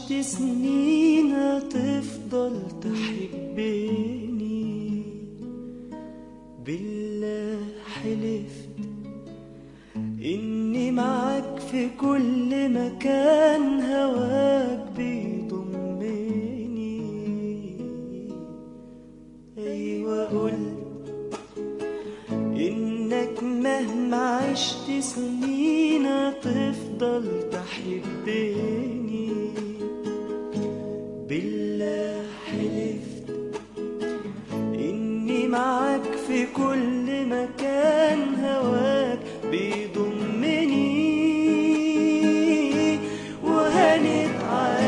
عشت سنين هتفضل تحبني بالله حلفت إني معاك في كل مكان هواك بيضمني أيوة قلت إنك مهما عشت سنين هتفضل تحبني بالله حلفت إني معاك في كل مكان هواك بيضمني وهنت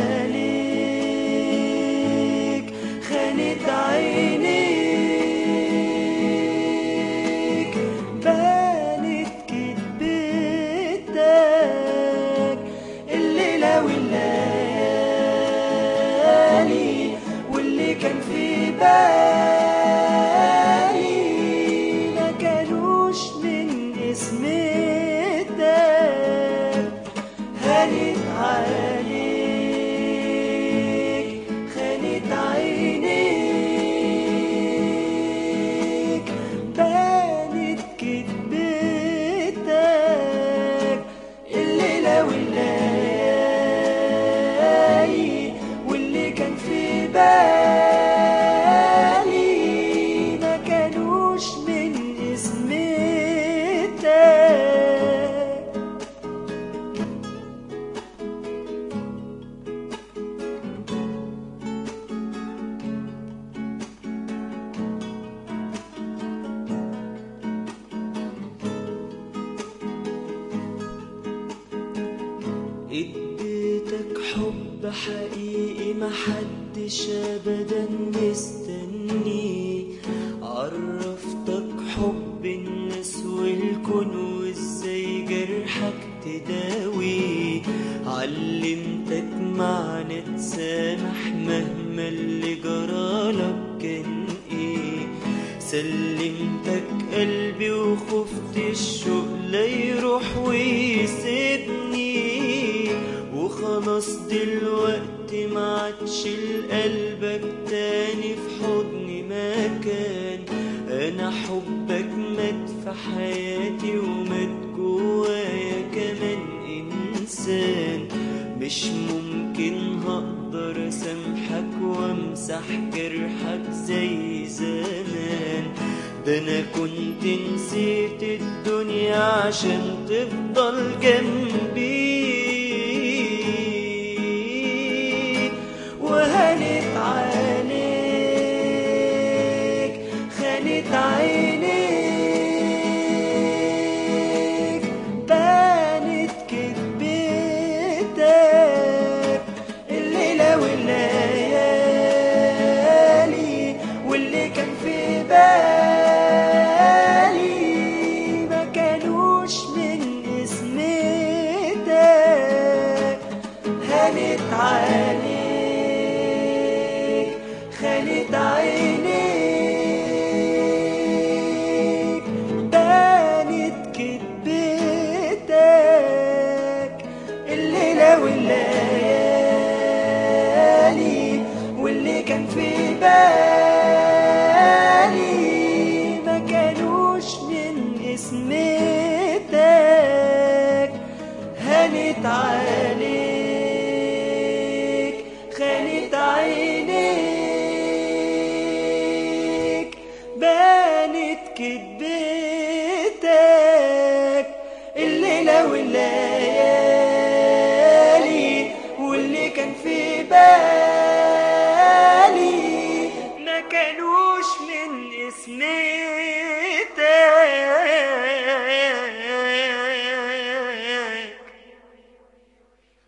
عليك خانت عينيك بانت كدبتك الليلة والليالي واللي كان في بالي ما كانوش من اسمتك هانت عليك خانت عينيك بانت كدبتك الليلة والليالي واللي كان في بالي ما كانوش من اسمتك اديتك حب حقيقي محدش ابدا مستني عرفتك حب الناس والكون وازاي جرحك تداوي علمتك معنى تسامح مهما اللي جرالك كان ايه سلمتك قلبي وخفت الشوق لا يروح ويسيبني وخلاص دلوقتي ما عادش لقلبك تاني في حضني مكان انا حبك مات في حياتي ومات جوايا كمان انسان مش ممكن هقدر اسامحك وامسح جرحك زي زمان ده انا كنت نسيت الدنيا عشان تفضل جنبي وهنت عليك خانت عينيك بانت كدبتك الليلة والليالي واللي كان في بالي ما كانوش من اسمتك هانت عليك خانت عينيك بانت كدبتك الليلة والليالي واللي كان في بالي ما كانوش من اسمتك هانت عليك خانت عينيك بانت كدبتك الليلة والليالي واللي كان في بالي ما كانوش من اسمك